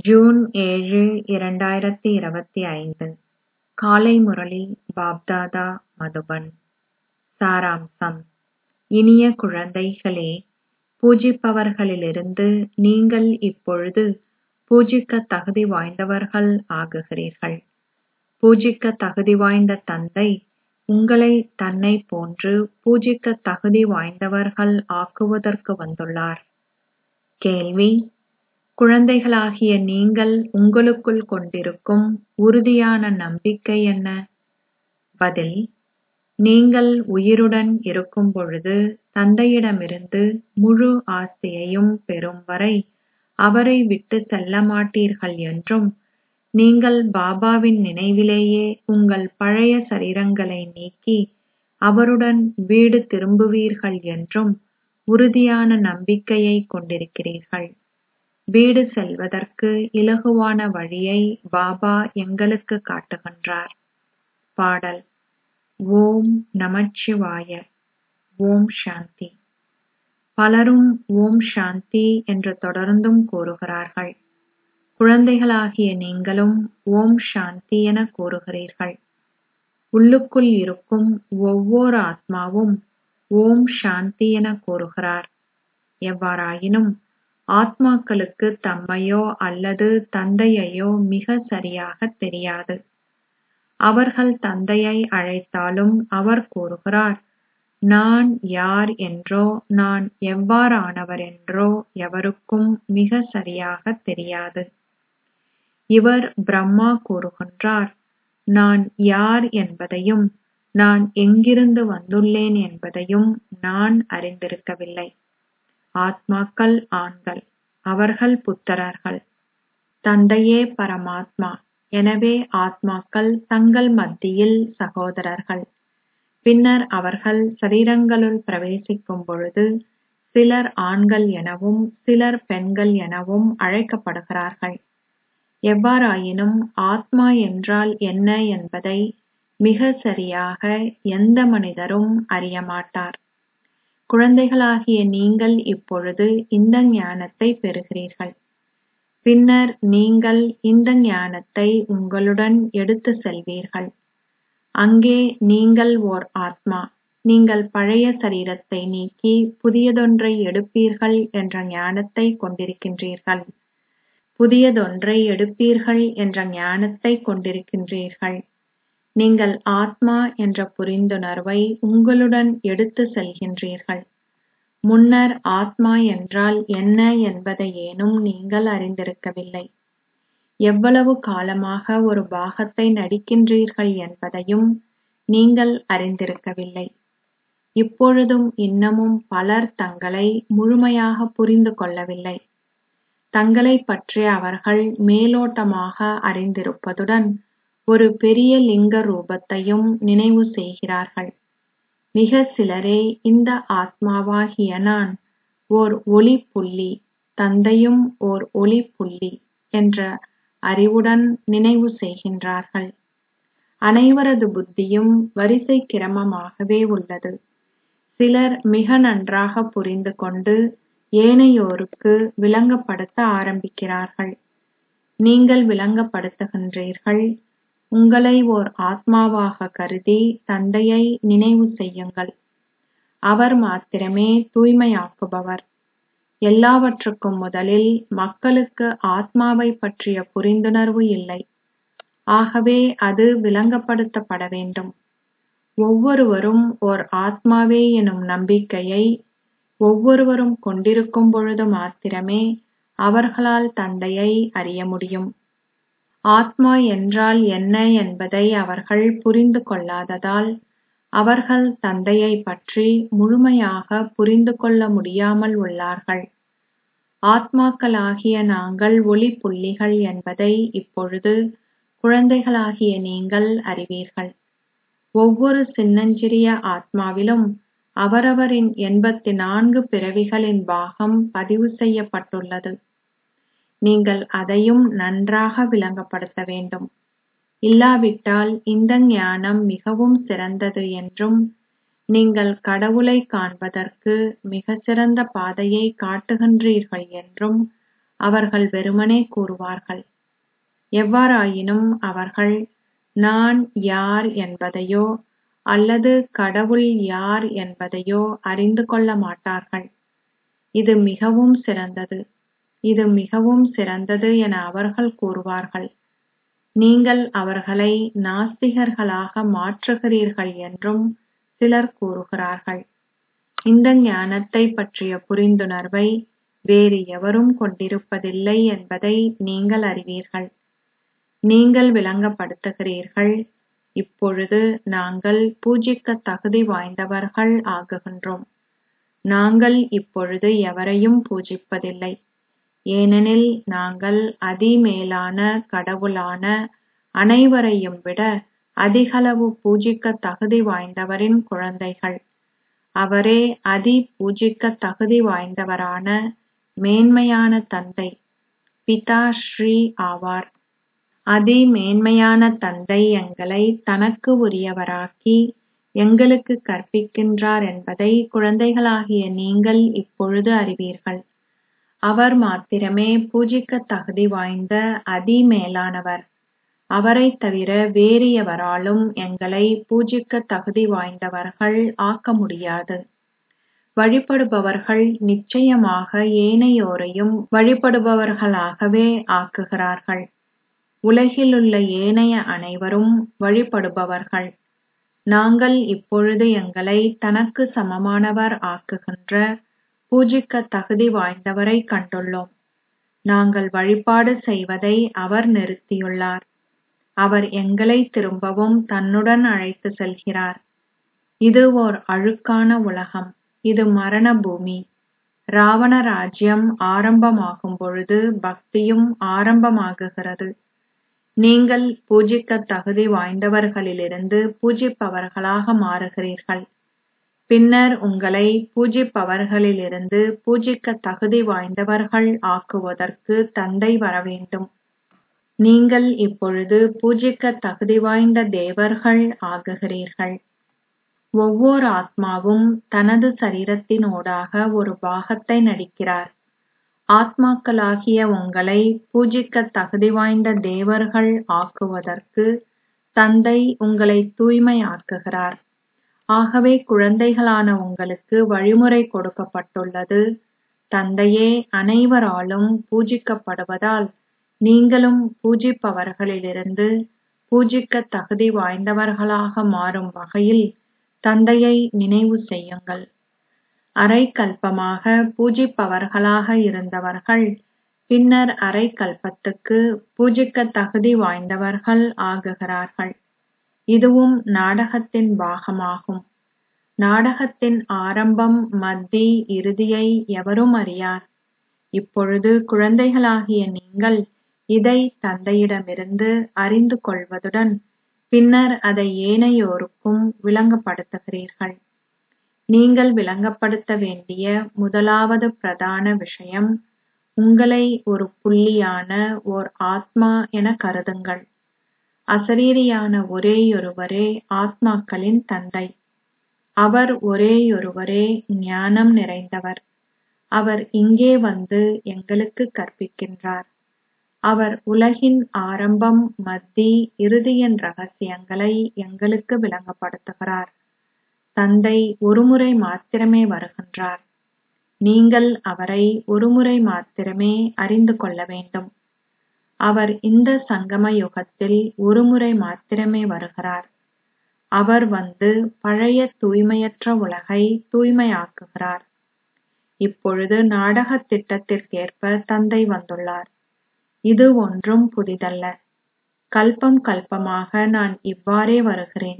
June ஏழு இரண்டாயிரத்தி இருபத்தி ஐந்து காலை முரளி பாப்தாதா மதுபன் சாராம்சம் இனிய குழந்தைகளே பூஜிப்பவர்களிலிருந்து நீங்கள் இப்பொழுது பூஜிக்கத் தகுதி வாய்ந்தவர்கள் ஆகுகிறீர்கள் பூஜிக்கத் தகுதி வாய்ந்த தந்தை உங்களை தன்னைப் போன்று பூஜிக்கத் தகுதி வாய்ந்தவர்கள் ஆக்குவதற்கு வந்துள்ளார் கேள்வி குழந்தைகளாகிய நீங்கள் உங்களுக்குள் கொண்டிருக்கும் உறுதியான நம்பிக்கை என்ன பதில் நீங்கள் உயிருடன் இருக்கும் பொழுது தந்தையிடமிருந்து முழு ஆஸ்தியையும் பெறும் வரை அவரை விட்டுச் செல்ல மாட்டீர்கள் என்றும் நீங்கள் பாபாவின் நினைவிலேயே உங்கள் பழைய சரீரங்களை நீக்கி அவருடன் வீடு திரும்புவீர்கள் என்றும் உறுதியான நம்பிக்கையைக் கொண்டிருக்கிறீர்கள் வீடு செல்வதற்கு இலகுவான வழியை பாபா எங்களுக்கு காட்டுகின்றார் பாடல் ஓம் நமச்சிவாய ஓம் சாந்தி பலரும் ஓம் சாந்தி என்று தொடர்ந்தும் கூறுகிறார்கள் குழந்தைகளாகிய நீங்களும் ஓம் சாந்தி என கூறுகிறீர்கள் உள்ளுக்குள் இருக்கும் ஒவ்வொரு ஆத்மாவும் ஓம் சாந்தி என கூறுகிறார் எவ்வாறாயினும் ஆத்மாக்களுக்கு தம்மையோ அல்லது தந்தையையோ மிக சரியாகத் தெரியாது அவர்கள் தந்தையை அழைத்தாலும் அவர் கூறுகிறார் நான் யார் என்றோ நான் எவ்வாறானவரென்றோ எவருக்கும் மிக சரியாகத் தெரியாது இவர் பிரம்மா கூறுகின்றார் நான் யார் என்பதையும் நான் எங்கிருந்து வந்துள்ளேன் என்பதையும் நான் அறிந்திருக்கவில்லை ஆத்மாக்கள் ஆண்கள் அவர்கள் புத்திரர்கள் தந்தையே பரமாத்மா எனவே ஆத்மாக்கள் தங்கள் மத்தியில் சகோதரர்கள் பின்னர் அவர்கள் சரீரங்களுள் பிரவேசிக்கும் பொழுது சிலர் ஆண்கள் எனவும் சிலர் பெண்கள் எனவும் அழைக்கப்படுகிறார்கள் எவ்வாறாயினும் ஆத்மா என்றால் என்ன என்பதை மிக சரியாக எந்த மனிதரும் அறியமாட்டார் குழந்தைகளாகிய நீங்கள் இப்பொழுது இந்த ஞானத்தை பெறுகிறீர்கள் பின்னர் நீங்கள் இந்த ஞானத்தை உங்களுடன் எடுத்து செல்வீர்கள் அங்கே நீங்கள் ஓர் ஆத்மா நீங்கள் பழைய சரீரத்தை நீக்கி புதியதொன்றை எடுப்பீர்கள் என்ற ஞானத்தை கொண்டிருக்கின்றீர்கள் புதியதொன்றை எடுப்பீர்கள் என்ற ஞானத்தை கொண்டிருக்கின்றீர்கள் நீங்கள் ஆத்மா என்ற புரிந்துணர்வை உங்களுடன் எடுத்து செல்கின்றீர்கள் முன்னர் ஆத்மா என்றால் என்ன என்பதையேனும் நீங்கள் அறிந்திருக்கவில்லை எவ்வளவு காலமாக ஒரு பாகத்தை நடிக்கின்றீர்கள் என்பதையும் நீங்கள் அறிந்திருக்கவில்லை இப்பொழுதும் இன்னமும் பலர் தங்களை முழுமையாக புரிந்து கொள்ளவில்லை தங்களைப் பற்றி அவர்கள் மேலோட்டமாக அறிந்திருப்பதுடன் ஒரு பெரிய லிங்க ரூபத்தையும் நினைவு செய்கிறார்கள் மிக சிலரே இந்த ஆத்மாவாகிய நான் ஓர் ஒளி புள்ளி தந்தையும் ஓர் ஒளி புள்ளி என்ற அறிவுடன் நினைவு செய்கின்றார்கள் அனைவரது புத்தியும் வரிசை கிரமமாகவே உள்ளது சிலர் மிக நன்றாக புரிந்து கொண்டு ஏனையோருக்கு விளங்கப்படுத்த ஆரம்பிக்கிறார்கள் நீங்கள் விளங்கப்படுத்துகின்றீர்கள் உங்களை ஓர் ஆத்மாவாக கருதி தந்தையை நினைவு செய்யுங்கள் அவர் மாத்திரமே தூய்மையாக்குபவர் எல்லாவற்றுக்கும் முதலில் மக்களுக்கு ஆத்மாவை பற்றிய புரிந்துணர்வு இல்லை ஆகவே அது விளங்கப்படுத்தப்பட வேண்டும் ஒவ்வொருவரும் ஓர் ஆத்மாவே எனும் நம்பிக்கையை ஒவ்வொருவரும் கொண்டிருக்கும் பொழுது மாத்திரமே அவர்களால் தந்தையை அறிய முடியும் ஆத்மா என்றால் என்ன என்பதை அவர்கள் புரிந்து கொள்ளாததால் அவர்கள் தந்தையை பற்றி முழுமையாக புரிந்து கொள்ள முடியாமல் உள்ளார்கள் ஆத்மாக்களாகிய நாங்கள் ஒளி புள்ளிகள் என்பதை இப்பொழுது குழந்தைகளாகிய நீங்கள் அறிவீர்கள் ஒவ்வொரு சின்னஞ்சிறிய ஆத்மாவிலும் அவரவரின் எண்பத்தி நான்கு பிறவிகளின் பாகம் பதிவு செய்யப்பட்டுள்ளது நீங்கள் அதையும் நன்றாக விளங்கப்படுத்த வேண்டும் இல்லாவிட்டால் இந்த ஞானம் மிகவும் சிறந்தது என்றும் நீங்கள் கடவுளை காண்பதற்கு மிகச் சிறந்த பாதையை காட்டுகின்றீர்கள் என்றும் அவர்கள் வெறுமனே கூறுவார்கள் எவ்வாறாயினும் அவர்கள் நான் யார் என்பதையோ அல்லது கடவுள் யார் என்பதையோ அறிந்து கொள்ள மாட்டார்கள் இது மிகவும் சிறந்தது இது மிகவும் சிறந்தது என அவர்கள் கூறுவார்கள் நீங்கள் அவர்களை நாஸ்திகர்களாக மாற்றுகிறீர்கள் என்றும் சிலர் கூறுகிறார்கள் இந்த ஞானத்தை பற்றிய புரிந்துணர்வை வேறு எவரும் கொண்டிருப்பதில்லை என்பதை நீங்கள் அறிவீர்கள் நீங்கள் விளங்கப்படுத்துகிறீர்கள் இப்பொழுது நாங்கள் பூஜிக்க தகுதி வாய்ந்தவர்கள் ஆகுகின்றோம் நாங்கள் இப்பொழுது எவரையும் பூஜிப்பதில்லை ஏனெனில் நாங்கள் அதிமேலான கடவுளான அனைவரையும் விட அதிகளவு பூஜிக்க தகுதி வாய்ந்தவரின் குழந்தைகள் அவரே அதி பூஜிக்க தகுதி வாய்ந்தவரான மேன்மையான தந்தை பிதா ஸ்ரீ ஆவார் அதி மேன்மையான தந்தை எங்களை தனக்கு உரியவராக்கி எங்களுக்கு கற்பிக்கின்றார் என்பதை குழந்தைகளாகிய நீங்கள் இப்பொழுது அறிவீர்கள் அவர் மாத்திரமே பூஜிக்க தகுதி வாய்ந்த அதி மேலானவர் அவரைத் தவிர வேறு எவராலும் எங்களை பூஜிக்க தகுதி வாய்ந்தவர்கள் ஆக்க முடியாது வழிபடுபவர்கள் நிச்சயமாக ஏனையோரையும் வழிபடுபவர்களாகவே ஆக்குகிறார்கள் உலகிலுள்ள ஏனைய அனைவரும் வழிபடுபவர்கள் நாங்கள் இப்பொழுது எங்களை தனக்கு சமமானவர் ஆக்குகின்ற பூஜிக்க தகுதி வாய்ந்தவரை கண்டுள்ளோம் நாங்கள் வழிபாடு செய்வதை அவர் நிறுத்தியுள்ளார் அவர் எங்களை திரும்பவும் தன்னுடன் அழைத்து செல்கிறார் இது ஓர் அழுக்கான உலகம் இது மரண பூமி ராவண ராஜ்யம் ஆரம்பமாகும் பொழுது பக்தியும் ஆரம்பமாகுகிறது நீங்கள் பூஜிக்க தகுதி வாய்ந்தவர்களிலிருந்து பூஜிப்பவர்களாக மாறுகிறீர்கள் பின்னர் உங்களை பூஜிப்பவர்களிலிருந்து பூஜிக்க தகுதி வாய்ந்தவர்கள் ஆக்குவதற்கு தந்தை வரவேண்டும் நீங்கள் இப்பொழுது பூஜிக்க தகுதி வாய்ந்த தேவர்கள் ஆகுகிறீர்கள் ஒவ்வொரு ஆத்மாவும் தனது சரீரத்தினூடாக ஒரு பாகத்தை நடிக்கிறார் ஆத்மாக்களாகிய உங்களை பூஜிக்க தகுதி வாய்ந்த தேவர்கள் ஆக்குவதற்கு தந்தை உங்களை தூய்மையாக்குகிறார் ஆகவே குழந்தைகளான உங்களுக்கு வழிமுறை கொடுக்கப்பட்டுள்ளது தந்தையே அனைவராலும் பூஜிக்கப்படுவதால் நீங்களும் பூஜிப்பவர்களிலிருந்து பூஜிக்க தகுதி வாய்ந்தவர்களாக மாறும் வகையில் தந்தையை நினைவு செய்யுங்கள் அரை கல்பமாக பூஜிப்பவர்களாக இருந்தவர்கள் பின்னர் அரை கல்பத்துக்கு பூஜிக்க தகுதி வாய்ந்தவர்கள் ஆகுகிறார்கள் இதுவும் நாடகத்தின் பாகமாகும் நாடகத்தின் ஆரம்பம் மத்தி இறுதியை எவரும் அறியார் இப்பொழுது குழந்தைகளாகிய நீங்கள் இதை தந்தையிடமிருந்து அறிந்து கொள்வதுடன் பின்னர் அதை ஏனையோருக்கும் விளங்கப்படுத்துகிறீர்கள் நீங்கள் விளங்கப்படுத்த வேண்டிய முதலாவது பிரதான விஷயம் உங்களை ஒரு புள்ளியான ஓர் ஆத்மா என கருதுங்கள் அசரீரியான ஒரேயொருவரே ஆத்மாக்களின் தந்தை அவர் ஒரேயொருவரே ஞானம் நிறைந்தவர் அவர் இங்கே வந்து எங்களுக்கு கற்பிக்கின்றார் அவர் உலகின் ஆரம்பம் மத்தி இறுதியின் ரகசியங்களை எங்களுக்கு விளங்கப்படுத்துகிறார் தந்தை ஒருமுறை மாத்திரமே வருகின்றார் நீங்கள் அவரை ஒருமுறை மாத்திரமே அறிந்து கொள்ள வேண்டும் அவர் இந்த சங்கம யுகத்தில் ஒருமுறை மாத்திரமே வருகிறார் அவர் வந்து பழைய தூய்மையற்ற உலகை தூய்மையாக்குகிறார் இப்பொழுது நாடகத் திட்டத்திற்கேற்ப தந்தை வந்துள்ளார் இது ஒன்றும் புதிதல்ல கல்பம் கல்பமாக நான் இவ்வாறே வருகிறேன்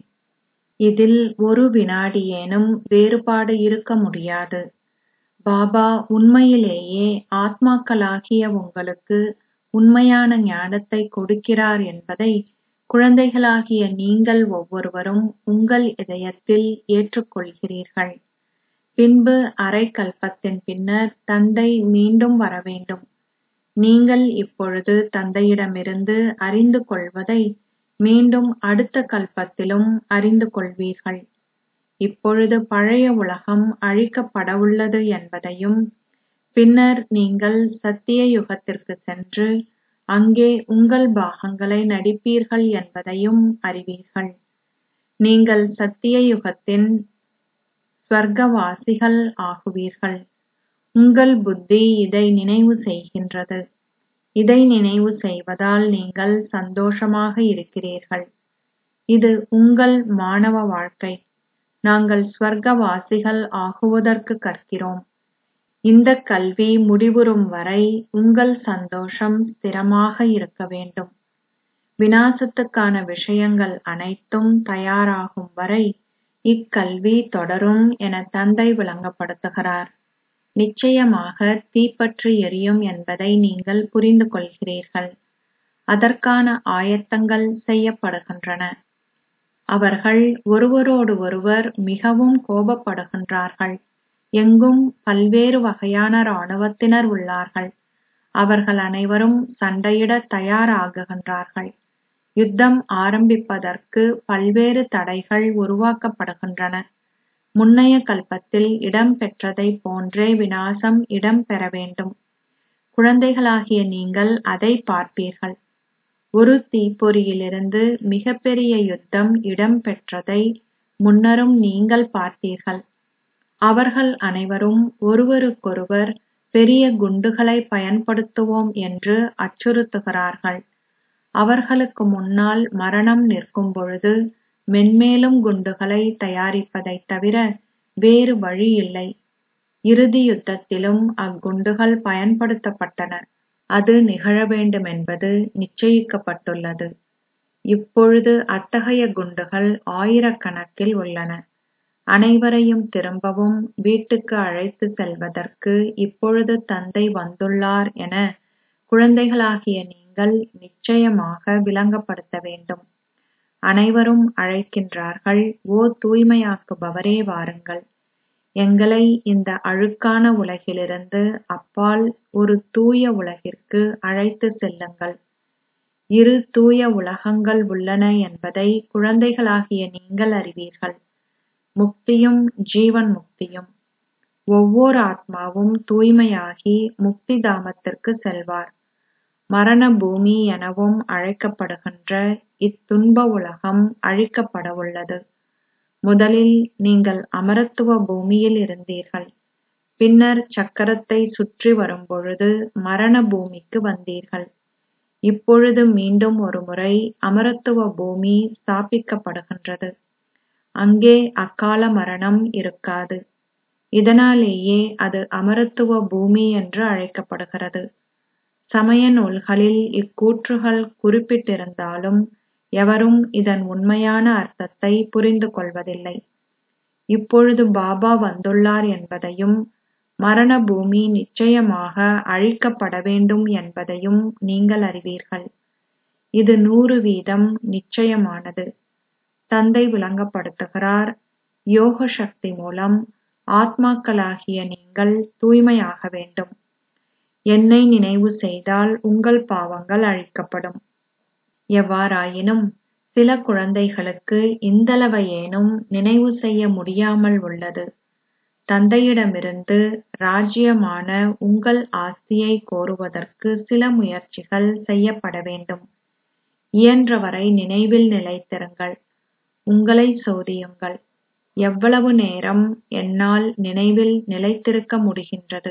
இதில் ஒரு வினாடியேனும் வேறுபாடு இருக்க முடியாது பாபா உண்மையிலேயே ஆத்மாக்களாகிய உங்களுக்கு உண்மையான ஞானத்தை கொடுக்கிறார் என்பதை குழந்தைகளாகிய நீங்கள் ஒவ்வொருவரும் உங்கள் இதயத்தில் ஏற்றுக்கொள்கிறீர்கள் பின்பு அரை கல்பத்தின் பின்னர் தந்தை மீண்டும் வரவேண்டும் நீங்கள் இப்பொழுது தந்தையிடமிருந்து அறிந்து கொள்வதை மீண்டும் அடுத்த கல்பத்திலும் அறிந்து கொள்வீர்கள் இப்பொழுது பழைய உலகம் அழிக்கப்படவுள்ளது என்பதையும் பின்னர் நீங்கள் சத்திய யுகத்திற்கு சென்று அங்கே உங்கள் பாகங்களை நடிப்பீர்கள் என்பதையும் அறிவீர்கள் நீங்கள் சத்திய யுகத்தின் ஸ்வர்க்கவாசிகள் ஆகுவீர்கள் உங்கள் புத்தி இதை நினைவு செய்கின்றது இதை நினைவு செய்வதால் நீங்கள் சந்தோஷமாக இருக்கிறீர்கள் இது உங்கள் மாணவ வாழ்க்கை நாங்கள் ஸ்வர்க்கவாசிகள் ஆகுவதற்கு கற்கிறோம் இந்த கல்வி முடிவுறும் வரை உங்கள் சந்தோஷம் ஸ்திரமாக இருக்க வேண்டும் விநாசத்துக்கான விஷயங்கள் அனைத்தும் தயாராகும் வரை இக்கல்வி தொடரும் என தந்தை விளங்கப்படுத்துகிறார் நிச்சயமாக தீப்பற்றி எரியும் என்பதை நீங்கள் புரிந்து கொள்கிறீர்கள் அதற்கான ஆயத்தங்கள் செய்யப்படுகின்றன அவர்கள் ஒருவரோடு ஒருவர் மிகவும் கோபப்படுகின்றார்கள் எங்கும் பல்வேறு வகையான இராணுவத்தினர் உள்ளார்கள் அவர்கள் அனைவரும் சண்டையிட தயாராகுகின்றார்கள் யுத்தம் ஆரம்பிப்பதற்கு பல்வேறு தடைகள் உருவாக்கப்படுகின்றன முன்னைய கல்பத்தில் இடம் பெற்றதைப் போன்றே விநாசம் இடம் பெற வேண்டும் குழந்தைகளாகிய நீங்கள் அதை பார்ப்பீர்கள் ஒரு தீப்பொறியிலிருந்து மிகப்பெரிய யுத்தம் இடம் பெற்றதை முன்னரும் நீங்கள் பார்த்தீர்கள் அவர்கள் அனைவரும் ஒருவருக்கொருவர் பெரிய குண்டுகளை பயன்படுத்துவோம் என்று அச்சுறுத்துகிறார்கள் அவர்களுக்கு முன்னால் மரணம் நிற்கும் பொழுது மென்மேலும் குண்டுகளை தயாரிப்பதைத் தவிர வேறு வழி இல்லை இறுதி யுத்தத்திலும் அக்குண்டுகள் பயன்படுத்தப்பட்டன அது நிகழ வேண்டுமென்பது நிச்சயிக்கப்பட்டுள்ளது இப்பொழுது அத்தகைய குண்டுகள் ஆயிரக்கணக்கில் உள்ளன அனைவரையும் திரும்பவும் வீட்டுக்கு அழைத்து செல்வதற்கு இப்பொழுது தந்தை வந்துள்ளார் என குழந்தைகளாகிய நீங்கள் நிச்சயமாக விளங்கப்படுத்த வேண்டும் அனைவரும் அழைக்கின்றார்கள் ஓ தூய்மையாக்குபவரே வாருங்கள் எங்களை இந்த அழுக்கான உலகிலிருந்து அப்பால் ஒரு தூய உலகிற்கு அழைத்து செல்லுங்கள் இரு தூய உலகங்கள் உள்ளன என்பதை குழந்தைகளாகிய நீங்கள் அறிவீர்கள் முக்தியும் ஜீவன் முக்தியும் ஒவ்வொரு ஆத்மாவும் தூய்மையாகி முக்தி தாமத்திற்கு செல்வார் மரண பூமி எனவும் அழைக்கப்படுகின்ற இத்துன்ப உலகம் அழிக்கப்படவுள்ளது முதலில் நீங்கள் அமரத்துவ பூமியில் இருந்தீர்கள் பின்னர் சக்கரத்தை சுற்றி வரும்பொழுது மரண பூமிக்கு வந்தீர்கள் இப்பொழுது மீண்டும் ஒருமுறை அமரத்துவ பூமி ஸ்தாபிக்கப்படுகின்றது அங்கே அக்கால மரணம் இருக்காது இதனாலேயே அது அமரத்துவ பூமி என்று அழைக்கப்படுகிறது சமய நூல்களில் இக்கூற்றுகள் குறிப்பிட்டிருந்தாலும் எவரும் இதன் உண்மையான அர்த்தத்தை புரிந்து கொள்வதில்லை இப்பொழுது பாபா வந்துள்ளார் என்பதையும் மரண பூமி நிச்சயமாக அழிக்கப்பட வேண்டும் என்பதையும் நீங்கள் அறிவீர்கள் இது நூறு வீதம் நிச்சயமானது தந்தை விளங்கப்படுத்துகிறார் யோக சக்தி மூலம் ஆத்மாக்களாகிய நீங்கள் தூய்மையாக வேண்டும் என்னை நினைவு செய்தால் உங்கள் பாவங்கள் அழிக்கப்படும் எவ்வாறாயினும் சில குழந்தைகளுக்கு இந்தளவையேனும் நினைவு செய்ய முடியாமல் உள்ளது தந்தையிடமிருந்து ராஜ்யமான உங்கள் ஆஸ்தியை கோருவதற்கு சில முயற்சிகள் செய்யப்பட வேண்டும் இயன்றவரை நினைவில் நிலைத்திருங்கள் உங்களை சோதியுங்கள் எவ்வளவு நேரம் என்னால் நினைவில் நிலைத்திருக்க முடிகின்றது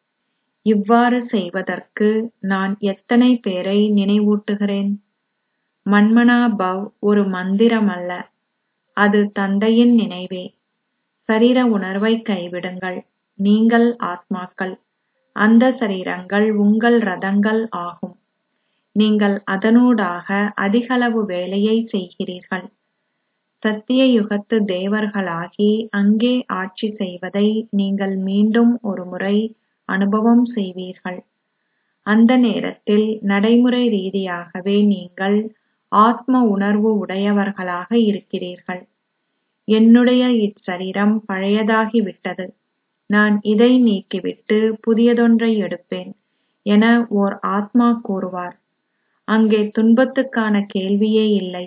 இவ்வாறு செய்வதற்கு நான் எத்தனை பேரை நினைவூட்டுகிறேன் மன்மனா பவ் ஒரு மந்திரமல்ல அது தந்தையின் நினைவே சரீர உணர்வை கைவிடுங்கள் நீங்கள் ஆத்மாக்கள் அந்த சரீரங்கள் உங்கள் ரதங்கள் ஆகும் நீங்கள் அதனூடாக அதிகளவு வேலையை செய்கிறீர்கள் சத்திய யுகத்து தேவர்களாகி அங்கே ஆட்சி செய்வதை நீங்கள் மீண்டும் ஒருமுறை அனுபவம் செய்வீர்கள் அந்த நேரத்தில் நடைமுறை ரீதியாகவே நீங்கள் ஆத்ம உணர்வு உடையவர்களாக இருக்கிறீர்கள் என்னுடைய இச்சரீரம் பழையதாகி விட்டது நான் இதை நீக்கிவிட்டு புதியதொன்றை எடுப்பேன் என ஓர் ஆத்மா கூறுவார் அங்கே துன்பத்துக்கான கேள்வியே இல்லை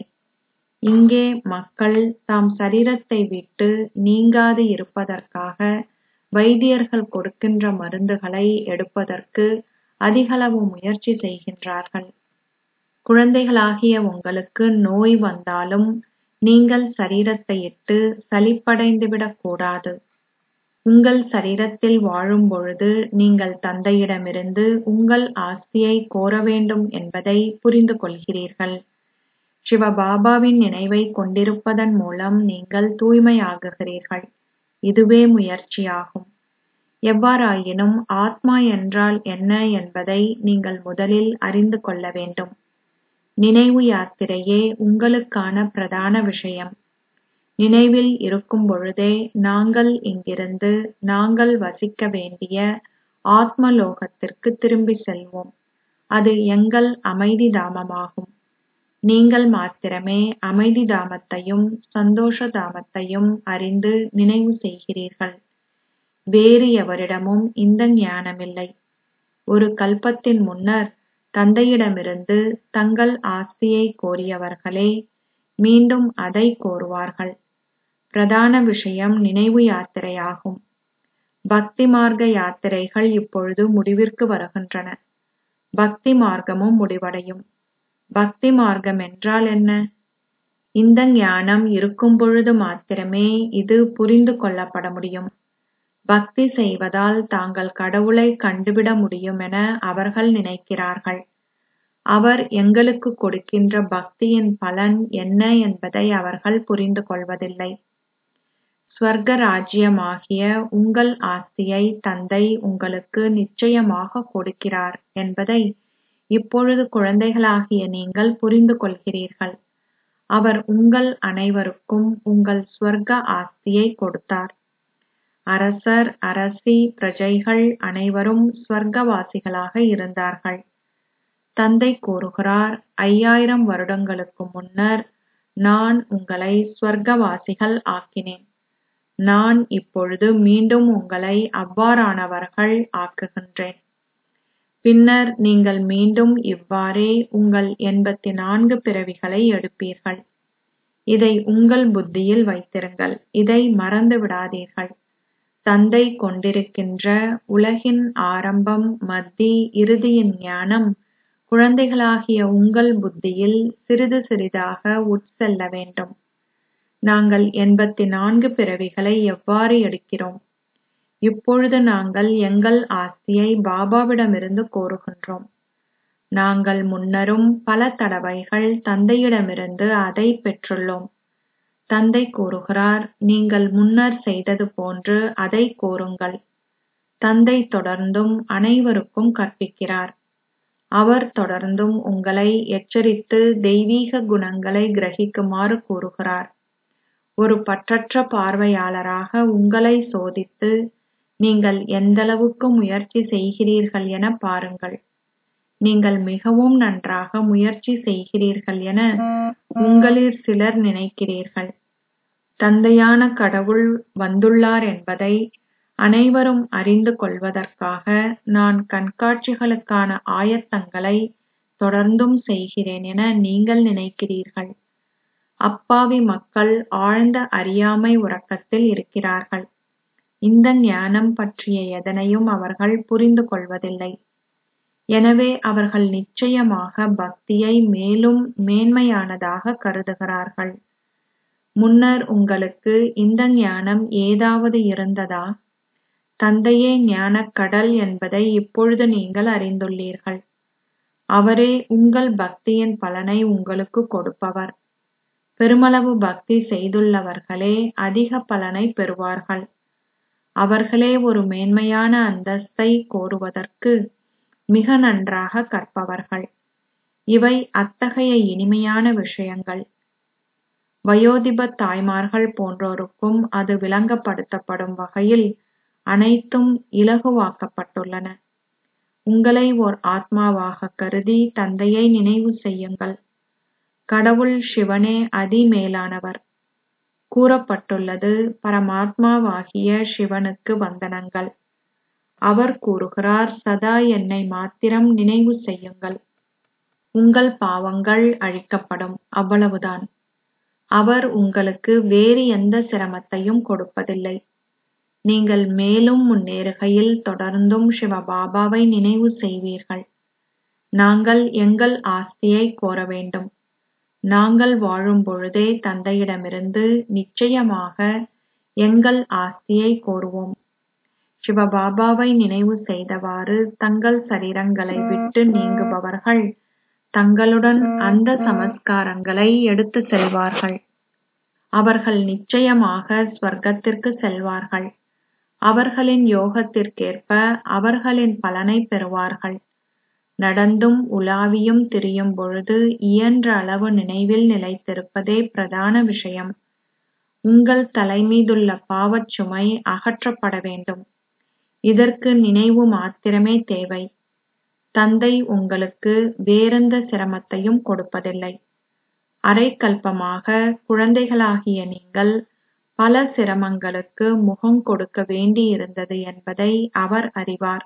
இங்கே மக்கள் தாம் சரீரத்தை விட்டு நீங்காது இருப்பதற்காக வைத்தியர்கள் கொடுக்கின்ற மருந்துகளை எடுப்பதற்கு அதிகளவு முயற்சி செய்கின்றார்கள் குழந்தைகளாகிய உங்களுக்கு நோய் வந்தாலும் நீங்கள் சரீரத்தை இட்டு சலிப்படைந்துவிடக் கூடாது உங்கள் சரீரத்தில் வாழும் பொழுது நீங்கள் தந்தையிடமிருந்து உங்கள் ஆஸ்தியை கோர வேண்டும் என்பதை புரிந்து கொள்கிறீர்கள் சிவபாபாவின் நினைவை கொண்டிருப்பதன் மூலம் நீங்கள் தூய்மையாகுகிறீர்கள் இதுவே முயற்சியாகும் எவ்வாறாயினும் ஆத்மா என்றால் என்ன என்பதை நீங்கள் முதலில் அறிந்து கொள்ள வேண்டும் நினைவு யாத்திரையே உங்களுக்கான பிரதான விஷயம் நினைவில் இருக்கும் பொழுதே நாங்கள் இங்கிருந்து நாங்கள் வசிக்க வேண்டிய ஆத்மலோகத்திற்கு திரும்பி செல்வோம் அது எங்கள் அமைதி தாமமாகும் நீங்கள் மாத்திரமே அமைதி தாமத்தையும் சந்தோஷ தாமத்தையும் அறிந்து நினைவு செய்கிறீர்கள் வேறு எவரிடமும் இந்த ஞானமில்லை ஒரு கல்பத்தின் முன்னர் தந்தையிடமிருந்து தங்கள் ஆஸ்தியை கோரியவர்களே மீண்டும் அதை கோருவார்கள் பிரதான விஷயம் நினைவு யாத்திரையாகும் பக்தி மார்க்க யாத்திரைகள் இப்பொழுது முடிவிற்கு வருகின்றன பக்தி மார்க்கமும் முடிவடையும் பக்தி மார்க்கம் என்றால் என்ன இந்த ஞானம் இருக்கும் பொழுது மாத்திரமே இது புரிந்து கொள்ளப்பட முடியும் பக்தி செய்வதால் தாங்கள் கடவுளை கண்டுவிட முடியும் என அவர்கள் நினைக்கிறார்கள் அவர் எங்களுக்கு கொடுக்கின்ற பக்தியின் பலன் என்ன என்பதை அவர்கள் புரிந்து கொள்வதில்லை ஸ்வர்க ராஜ்யமாகிய உங்கள் ஆஸ்தியை தந்தை உங்களுக்கு நிச்சயமாக கொடுக்கிறார் என்பதை இப்பொழுது குழந்தைகளாகிய நீங்கள் புரிந்து கொள்கிறீர்கள் அவர் உங்கள் அனைவருக்கும் உங்கள் ஸ்வர்க ஆஸ்தியை கொடுத்தார் அரசர் அரசி பிரஜைகள் அனைவரும் ஸ்வர்க்கவாசிகளாக இருந்தார்கள் தந்தை கூறுகிறார் ஐயாயிரம் வருடங்களுக்கு முன்னர் நான் உங்களை ஸ்வர்க்கவாசிகள் ஆக்கினேன் நான் இப்பொழுது மீண்டும் உங்களை அவ்வாறானவர்கள் ஆக்குகின்றேன் பின்னர் நீங்கள் மீண்டும் இவ்வாறே உங்கள் எண்பத்தி நான்கு பிறவிகளை எடுப்பீர்கள் இதை உங்கள் புத்தியில் வைத்திருங்கள் இதை மறந்து விடாதீர்கள் தந்தை கொண்டிருக்கின்ற உலகின் ஆரம்பம் மத்தி இறுதியின் ஞானம் குழந்தைகளாகிய உங்கள் புத்தியில் சிறிது சிறிதாக உட்செல்ல வேண்டும் நாங்கள் எண்பத்தி நான்கு பிறவிகளை எவ்வாறு எடுக்கிறோம் இப்பொழுது நாங்கள் எங்கள் ஆஸ்தியை பாபாவிடமிருந்து கோருகின்றோம் நாங்கள் முன்னரும் பல தடவைகள் தந்தையிடமிருந்து அதை பெற்றுள்ளோம் தந்தை கூறுகிறார் நீங்கள் முன்னர் செய்தது போன்று அதை கோருங்கள் தந்தை தொடர்ந்தும் அனைவருக்கும் கற்பிக்கிறார் அவர் தொடர்ந்தும் உங்களை எச்சரித்து தெய்வீக குணங்களை கிரகிக்குமாறு கூறுகிறார் ஒரு பற்றற்ற பார்வையாளராக உங்களை சோதித்து நீங்கள் எந்தளவுக்கு முயற்சி செய்கிறீர்கள் என பாருங்கள் நீங்கள் மிகவும் நன்றாக முயற்சி செய்கிறீர்கள் என உங்களில் சிலர் நினைக்கிறீர்கள் தந்தையான கடவுள் வந்துள்ளார் என்பதை அனைவரும் அறிந்து கொள்வதற்காக நான் கண்காட்சிகளுக்கான ஆயத்தங்களை தொடர்ந்தும் செய்கிறேன் என நீங்கள் நினைக்கிறீர்கள் அப்பாவி மக்கள் ஆழ்ந்த அறியாமை உறக்கத்தில் இருக்கிறார்கள் இந்த ஞானம் பற்றிய எதனையும் அவர்கள் புரிந்து கொள்வதில்லை எனவே அவர்கள் நிச்சயமாக பக்தியை மேலும் மேன்மையானதாக கருதுகிறார்கள் முன்னர் உங்களுக்கு இந்த ஞானம் ஏதாவது இருந்ததா தந்தையே ஞானக் கடல் என்பதை இப்பொழுது நீங்கள் அறிந்துள்ளீர்கள் அவரே உங்கள் பக்தியின் பலனை உங்களுக்கு கொடுப்பவர் பெருமளவு பக்தி செய்துள்ளவர்களே அதிக பலனை பெறுவார்கள் அவர்களே ஒரு மேன்மையான அந்தஸ்தை கோருவதற்கு மிக நன்றாக கற்பவர்கள் இவை அத்தகைய இனிமையான விஷயங்கள் வயோதிப தாய்மார்கள் போன்றோருக்கும் அது விளங்கப்படுத்தப்படும் வகையில் அனைத்தும் இலகுவாக்கப்பட்டுள்ளன உங்களை ஓர் ஆத்மாவாக கருதி தந்தையை நினைவு செய்யுங்கள் கடவுள் சிவனே அதிமேலானவர் கூறப்பட்டுள்ளது பரமாத்மாவாகிய சிவனுக்கு வந்தனங்கள் அவர் கூறுகிறார் சதா என்னை மாத்திரம் நினைவு செய்யுங்கள் உங்கள் பாவங்கள் அழிக்கப்படும் அவ்வளவுதான் அவர் உங்களுக்கு வேறு எந்த சிரமத்தையும் கொடுப்பதில்லை நீங்கள் மேலும் முன்னேறுகையில் தொடர்ந்தும் சிவபாபாவை நினைவு செய்வீர்கள் நாங்கள் எங்கள் ஆஸ்தியை கோர வேண்டும் நாங்கள் வாழும் பொழுதே தந்தையிடமிருந்து நிச்சயமாக எங்கள் ஆஸ்தியை கோருவோம் சிவபாபாவை நினைவு செய்தவாறு தங்கள் சரீரங்களை விட்டு நீங்குபவர்கள் தங்களுடன் அந்த சமஸ்காரங்களை எடுத்து செல்வார்கள் அவர்கள் நிச்சயமாக ஸ்வர்க்கத்திற்கு செல்வார்கள் அவர்களின் யோகத்திற்கேற்ப அவர்களின் பலனை பெறுவார்கள் நடந்தும் உலாவியும் திரியும் பொழுது இயன்ற அளவு நினைவில் நிலைத்திருப்பதே பிரதான விஷயம் உங்கள் தலைமீதுள்ள பாவச் சுமை அகற்றப்பட வேண்டும் இதற்கு நினைவு மாத்திரமே தேவை தந்தை உங்களுக்கு வேறெந்த சிரமத்தையும் கொடுப்பதில்லை அரைக்கல்பமாக குழந்தைகளாகிய நீங்கள் பல சிரமங்களுக்கு முகம் கொடுக்க வேண்டியிருந்தது என்பதை அவர் அறிவார்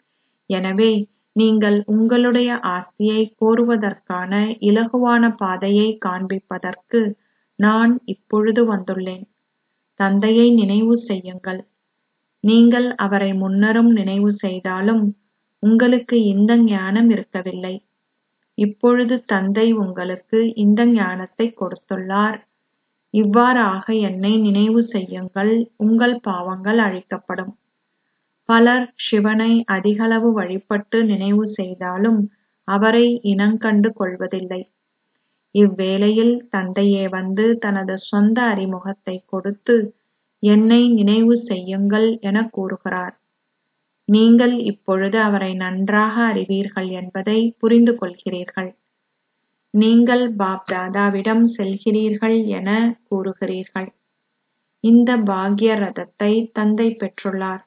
எனவே நீங்கள் உங்களுடைய ஆஸ்தியை கோருவதற்கான இலகுவான பாதையை காண்பிப்பதற்கு நான் இப்பொழுது வந்துள்ளேன் தந்தையை நினைவு செய்யுங்கள் நீங்கள் அவரை முன்னரும் நினைவு செய்தாலும் உங்களுக்கு இந்த ஞானம் இருக்கவில்லை இப்பொழுது தந்தை உங்களுக்கு இந்த ஞானத்தை கொடுத்துள்ளார் இவ்வாறாக என்னை நினைவு செய்யுங்கள் உங்கள் பாவங்கள் அழிக்கப்படும் பலர் சிவனை அதிகளவு வழிபட்டு நினைவு செய்தாலும் அவரை இனங்கண்டு கொள்வதில்லை இவ்வேளையில் தந்தையே வந்து தனது சொந்த அறிமுகத்தை கொடுத்து என்னை நினைவு செய்யுங்கள் என கூறுகிறார் நீங்கள் இப்பொழுது அவரை நன்றாக அறிவீர்கள் என்பதை புரிந்து கொள்கிறீர்கள் நீங்கள் பாப் தாதாவிடம் செல்கிறீர்கள் என கூறுகிறீர்கள் இந்த பாக்ய ரதத்தை தந்தை பெற்றுள்ளார்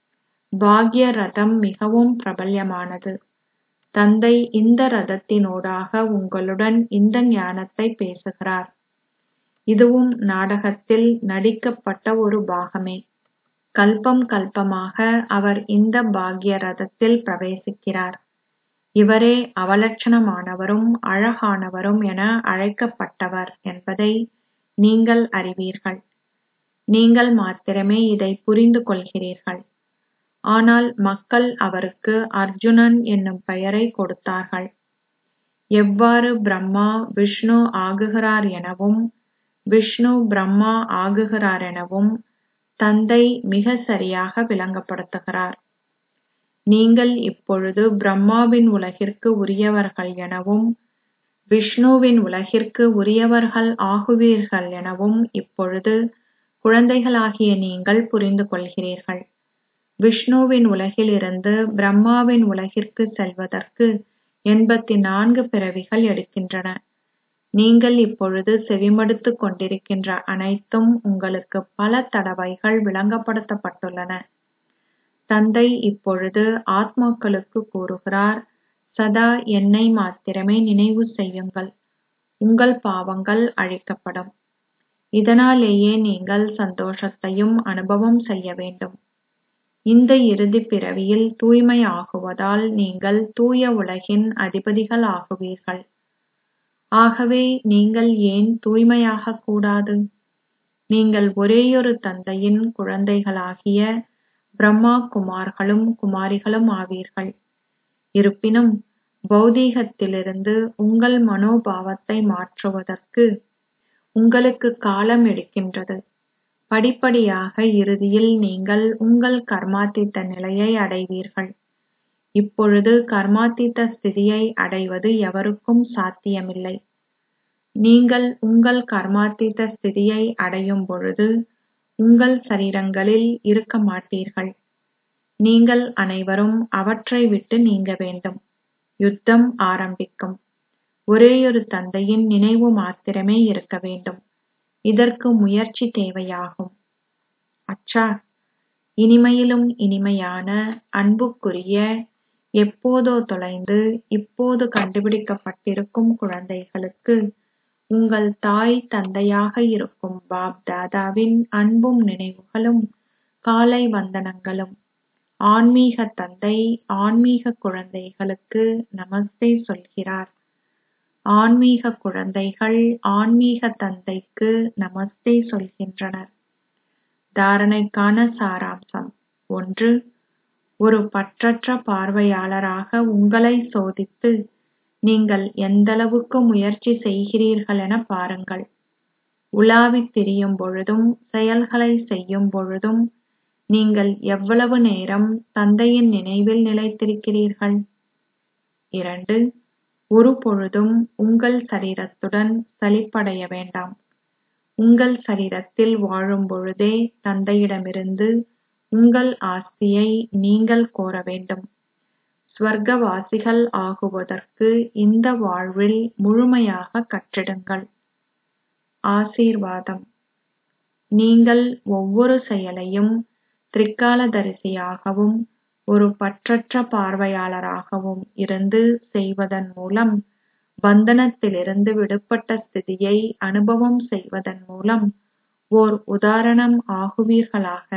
பாக்ய ரதம் மிகவும் பிரபல்யமானது தந்தை இந்த ரதத்தினூடாக உங்களுடன் இந்த ஞானத்தை பேசுகிறார் இதுவும் நாடகத்தில் நடிக்கப்பட்ட ஒரு பாகமே கல்பம் கல்பமாக அவர் இந்த பாக்ய ரதத்தில் பிரவேசிக்கிறார் இவரே அவலட்சணமானவரும் அழகானவரும் என அழைக்கப்பட்டவர் என்பதை நீங்கள் அறிவீர்கள் நீங்கள் மாத்திரமே இதை புரிந்து கொள்கிறீர்கள் ஆனால் மக்கள் அவருக்கு அர்ஜுனன் என்னும் பெயரை கொடுத்தார்கள் எவ்வாறு பிரம்மா விஷ்ணு ஆகுகிறார் எனவும் விஷ்ணு பிரம்மா ஆகுகிறார் எனவும் தந்தை மிக சரியாக விளங்கப்படுத்துகிறார் நீங்கள் இப்பொழுது பிரம்மாவின் உலகிற்கு உரியவர்கள் எனவும் விஷ்ணுவின் உலகிற்கு உரியவர்கள் ஆகுவீர்கள் எனவும் இப்பொழுது குழந்தைகளாகிய நீங்கள் புரிந்து கொள்கிறீர்கள் விஷ்ணுவின் உலகிலிருந்து பிரம்மாவின் உலகிற்கு செல்வதற்கு எண்பத்தி நான்கு பிறவிகள் எடுக்கின்றன நீங்கள் இப்பொழுது செவிமடுத்துக் கொண்டிருக்கின்ற அனைத்தும் உங்களுக்கு பல தடவைகள் விளங்கப்படுத்தப்பட்டுள்ளன தந்தை இப்பொழுது ஆத்மாக்களுக்கு கூறுகிறார் சதா என்னை மாத்திரமே நினைவு செய்யுங்கள் உங்கள் பாவங்கள் அழிக்கப்படும் இதனாலேயே நீங்கள் சந்தோஷத்தையும் அனுபவம் செய்ய வேண்டும் இந்த இறுதி பிறவியில் தூய்மை ஆகுவதால் நீங்கள் தூய உலகின் அதிபதிகள் ஆகுவீர்கள் ஆகவே நீங்கள் ஏன் தூய்மையாகக் கூடாது நீங்கள் ஒரேயொரு தந்தையின் குழந்தைகளாகிய பிரம்மா குமார்களும் குமாரிகளும் ஆவீர்கள் இருப்பினும் பௌதீகத்திலிருந்து உங்கள் மனோபாவத்தை மாற்றுவதற்கு உங்களுக்கு காலம் எடுக்கின்றது படிப்படியாக இறுதியில் நீங்கள் உங்கள் கர்மாத்தீத்த நிலையை அடைவீர்கள் இப்பொழுது கர்மாத்தீத்த ஸ்திதியை அடைவது எவருக்கும் சாத்தியமில்லை நீங்கள் உங்கள் கர்மாத்தீத்த ஸ்திதியை அடையும் பொழுது உங்கள் சரீரங்களில் இருக்க மாட்டீர்கள் நீங்கள் அனைவரும் அவற்றை விட்டு நீங்க வேண்டும் யுத்தம் ஆரம்பிக்கும் ஒரேயொரு தந்தையின் நினைவு மாத்திரமே இருக்க வேண்டும் இதற்கு முயற்சி தேவையாகும் அச்சா இனிமையிலும் இனிமையான அன்புக்குரிய எப்போதோ தொலைந்து இப்போது கண்டுபிடிக்கப்பட்டிருக்கும் குழந்தைகளுக்கு உங்கள் தாய் தந்தையாக இருக்கும் பாப் தாதாவின் அன்பும் நினைவுகளும் காலை வந்தனங்களும் ஆன்மீக தந்தை ஆன்மீக குழந்தைகளுக்கு நமஸ்தே சொல்கிறார் ஆன்மீக குழந்தைகள் ஆன்மீக தந்தைக்கு நமஸ்தே சொல்கின்றனர் தாரணைக்கான சாராம்சம் ஒன்று ஒரு பற்றற்ற பார்வையாளராக உங்களை சோதித்து நீங்கள் எந்தளவுக்கு முயற்சி செய்கிறீர்கள் என பாருங்கள் உலாவித் திரியும் பொழுதும் செயல்களை செய்யும் பொழுதும் நீங்கள் எவ்வளவு நேரம் தந்தையின் நினைவில் நிலைத்திருக்கிறீர்கள் இரண்டு ஒருபொழுதும் உங்கள் சரீரத்துடன் சலிப்படைய வேண்டாம் உங்கள் சரீரத்தில் வாழும் பொழுதே தந்தையிடமிருந்து உங்கள் ஆஸ்தியை நீங்கள் கோர வேண்டும் சுவர்க்கவாசிகள் ஆகுவதற்கு இந்த வாழ்வில் முழுமையாக கற்றிடுங்கள் ஆசீர்வாதம் நீங்கள் ஒவ்வொரு செயலையும் திரிகாலதரிசியாகவும் ஒரு பற்றற்ற பார்வையாளராகவும் இருந்து செய்வதன் மூலம் பந்தனத்திலிருந்து விடுபட்ட ஸ்திதியை அனுபவம் செய்வதன் மூலம் ஓர் உதாரணம் ஆகுவீர்களாக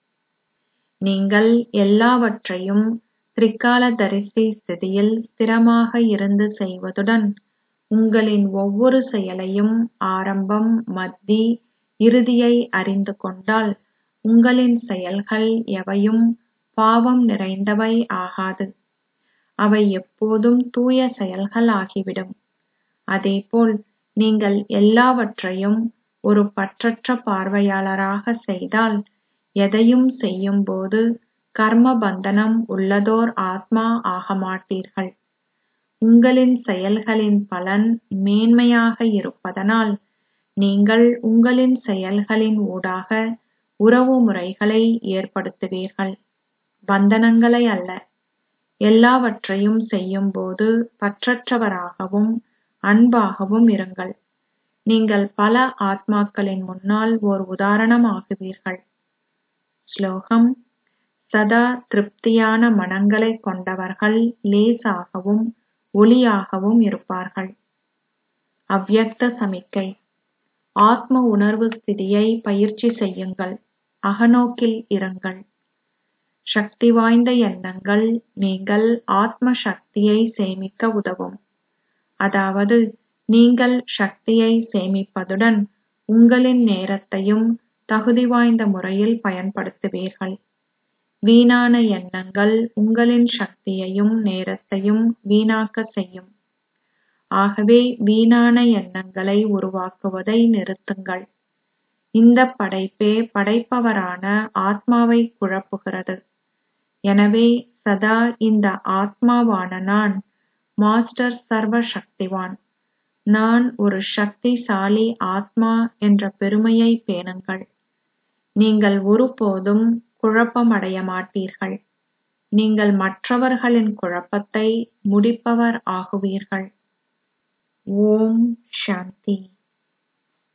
நீங்கள் எல்லாவற்றையும் திரிகாலதரிசி ஸ்திதியில் ஸ்திரமாக இருந்து செய்வதுடன் உங்களின் ஒவ்வொரு செயலையும் ஆரம்பம் மத்தி இறுதியை அறிந்து கொண்டால் உங்களின் செயல்கள் எவையும் பாவம் நிறைந்தவை ஆகாது அவை எப்போதும் தூய செயல்கள் ஆகிவிடும் அதேபோல் நீங்கள் எல்லாவற்றையும் ஒரு பற்றற்ற பார்வையாளராக செய்தால் எதையும் செய்யும்போது கர்ம பந்தனம் உள்ளதோர் ஆத்மா ஆகமாட்டீர்கள் உங்களின் செயல்களின் பலன் மேன்மையாக இருப்பதனால் நீங்கள் உங்களின் செயல்களின் ஊடாக உறவு முறைகளை ஏற்படுத்துவீர்கள் பந்தனங்களை அல்ல எல்லாவற்றையும் செய்யும்போது பற்றற்றவராகவும் அன்பாகவும் இருங்கள் நீங்கள் பல ஆத்மாக்களின் முன்னால் ஓர் உதாரணம் ஆகுவீர்கள் ஸ்லோகம் சதா திருப்தியான மனங்களைக் கொண்டவர்கள் லேசாகவும் ஒளியாகவும் இருப்பார்கள் அவ்யக்த சமிக்கை ஆத்ம உணர்வு ஸ்திதியை பயிற்சி செய்யுங்கள் அகநோக்கில் இருங்கள் சக்தி வாய்ந்த எண்ணங்கள் நீங்கள் ஆத்ம சக்தியை சேமிக்க உதவும் அதாவது நீங்கள் சக்தியை சேமிப்பதுடன் உங்களின் நேரத்தையும் தகுதி வாய்ந்த முறையில் பயன்படுத்துவீர்கள் வீணான எண்ணங்கள் உங்களின் சக்தியையும் நேரத்தையும் வீணாக்க செய்யும் ஆகவே வீணான எண்ணங்களை உருவாக்குவதை நிறுத்துங்கள் இந்த படைப்பே படைப்பவரான ஆத்மாவை குழப்புகிறது எனவே சதா இந்த ஆத்மாவான நான் மாஸ்டர் சர்வ சக்திவான் நான் ஒரு சக்திசாலி ஆத்மா என்ற பெருமையை பேணுங்கள் நீங்கள் ஒருபோதும் குழப்பமடைய மாட்டீர்கள் நீங்கள் மற்றவர்களின் குழப்பத்தை முடிப்பவர் ஆகுவீர்கள் ஓம் சாந்தி